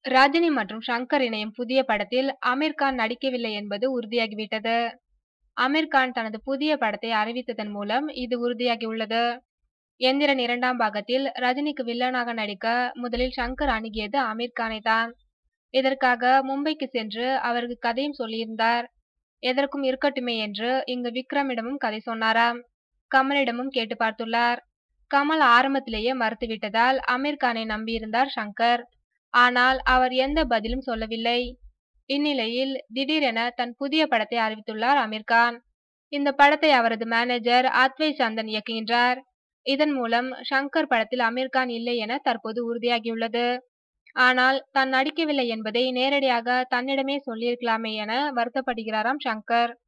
ரஜினி மற்றும் ஷங்கர் இணையும் புதிய படத்தில் அமீர் கான் நடிக்கவில்லை என்பது உறுதியாகிவிட்டது. அமீர் கான் தனது புதிய படத்தை அறிவித்ததன் மூலம் இது உறுதியாகியுள்ளது. எந்திரன் இரண்டாம் பாகத்தில் ரஜினிக்கு வில்லனாக நடிக்க முதலில் ஷங்கர் அணுகியது அமீர் கானை தான். இதற்காக மும்பைக்கு சென்று அவருக்கு கதையும் சொல்லியிருந்தார். எதற்கும் இருக்கட்டுமே என்று இங்கு விக்ரமிடமும் கதை சொன்னாராம். கமலிடமும் கேட்டு பார்த்துள்ளார். கமல் ஆரம்பத்திலேயே மறுத்துவிட்டதால் அமீர் கானை நம்பியிருந்தார் ஷங்கர். ஆனால் அவர் எந்த பதிலும் சொல்லவில்லை. இந்நிலையில் திடீரென தன் புதிய படத்தை அறிவித்துள்ளார் அமீர் கான். இந்த படத்தை அவரது மேனேஜர் அத்வை சந்தன் இயக்குகின்றார். இதன் மூலம் ஷங்கர் படத்தில் அமீர் கான் இல்லை என தற்போது உறுதியாகியுள்ளது. ஆனால் தான் நடிக்கவில்லை என்பதை நேரடியாக தன்னிடமே சொல்லியிருக்கலாமே என வருத்தப்படுகிறாராம் ஷங்கர்.